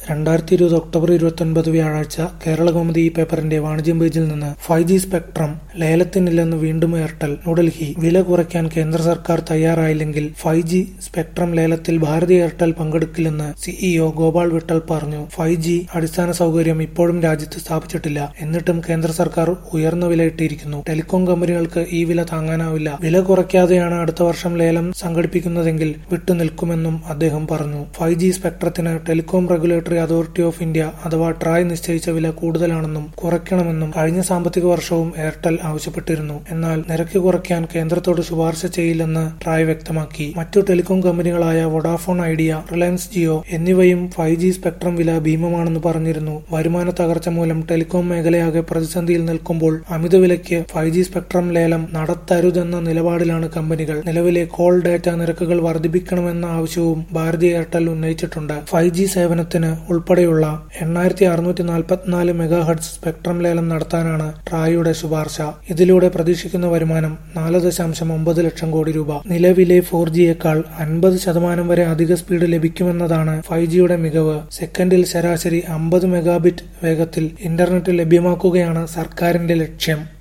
രണ്ടായിരത്തി ഇരുപത് ഒക്ടോബർ ഇരുപത്തൊൻപത് വ്യാഴാഴ്ച കേരളകൗമുദി ഈ പേപ്പറിന്റെ വാണിജ്യം പേജിൽ നിന്ന് ഫൈവ് ജി സ്പെക്ട്രം ലേലത്തിനില്ലെന്ന് വീണ്ടും എയർടെൽ ന്യൂഡൽഹി വില കുറയ്ക്കാൻ കേന്ദ്ര സർക്കാർ തയ്യാറായില്ലെങ്കിൽ ഫൈവ് ജി സ്പെക്ട്രം ലേലത്തിൽ ഭാരതി എയർടെൽ പങ്കെടുക്കില്ലെന്ന് സിഇഒ ഗോപാൽ വിട്ടൽ പറഞ്ഞു ഫൈവ് ജി അടിസ്ഥാന സൗകര്യം ഇപ്പോഴും രാജ്യത്ത് സ്ഥാപിച്ചിട്ടില്ല എന്നിട്ടും കേന്ദ്ര സർക്കാർ ഉയർന്ന വിലയിട്ടിരിക്കുന്നു ടെലികോം കമ്പനികൾക്ക് ഈ വില താങ്ങാനാവില്ല വില കുറയ്ക്കാതെയാണ് അടുത്ത വർഷം ലേലം സംഘടിപ്പിക്കുന്നതെങ്കിൽ വിട്ടുനിൽക്കുമെന്നും അദ്ദേഹം പറഞ്ഞു ഫൈവ് ജി സ്പെക്ട്രത്തിന് telecom regulatory authority of India അഥവാ ട്രായ് നിശ്ചയിച്ച വില കൂടുതലാണെന്നും കുറയ്ക്കണമെന്നും കഴിഞ്ഞ സാമ്പത്തിക വർഷവും എയർടെൽ ആവശ്യപ്പെട്ടിരുന്നു എന്നാൽ നിരക്ക് കുറയ്ക്കാൻ കേന്ദ്രത്തോട് ശുപാർശ ചെയ്യില്ലെന്ന് ട്രായ് വ്യക്തമാക്കി മറ്റു ടെലികോം കമ്പനികളായ വൊഡാഫോൺ ഐഡിയ റിലയൻസ് ജിയോ എന്നിവയും ഫൈവ് ജി സ്പെക്ട്രം വില ഭീമമാണെന്ന് പറഞ്ഞിരുന്നു വരുമാന തകർച്ച മൂലം ടെലികോം മേഖലയാകെ പ്രതിസന്ധിയിൽ നിൽക്കുമ്പോൾ അമിത വിലയ്ക്ക് ഫൈവ് ജി സ്പെക്ട്രം ലേലം നടത്തരുതെന്ന നിലപാടിലാണ് കമ്പനികൾ നിലവിലെ കോൾ ഡാറ്റ നിരക്കുകൾ വർദ്ധിപ്പിക്കണമെന്ന ആവശ്യവും ഭാരതി എയർടെൽ ഉന്നയിച്ചിട്ടുണ്ട് ഫൈവ് ജി സേവനത്തിന് ഉൾപ്പെടെയുള്ള എണ്ണായിരത്തി അറുന്നൂറ്റി നാൽപ്പത്തിനാല് മെഗാഹെർട്സ് സ്പെക്ട്രം ലേലം നടത്താനാണ് ട്രായുടെ ശുപാർശ ഇതിലൂടെ പ്രതീക്ഷിക്കുന്ന വരുമാനം നാല് ദശാംശം ഒമ്പത് ലക്ഷം കോടി രൂപ നിലവിലെ ഫോർ ജിയേക്കാൾ അൻപത് ശതമാനം വരെ അധിക സ്പീഡ് ലഭിക്കുമെന്നതാണ് ഫൈവ് ജിയുടെ മികവ് സെക്കൻഡിൽ ശരാശരി അമ്പത് മെഗാബിറ്റ് വേഗത്തിൽ ഇന്റർനെറ്റ് ലഭ്യമാക്കുകയാണ് സർക്കാരിന്റെ ലക്ഷ്യം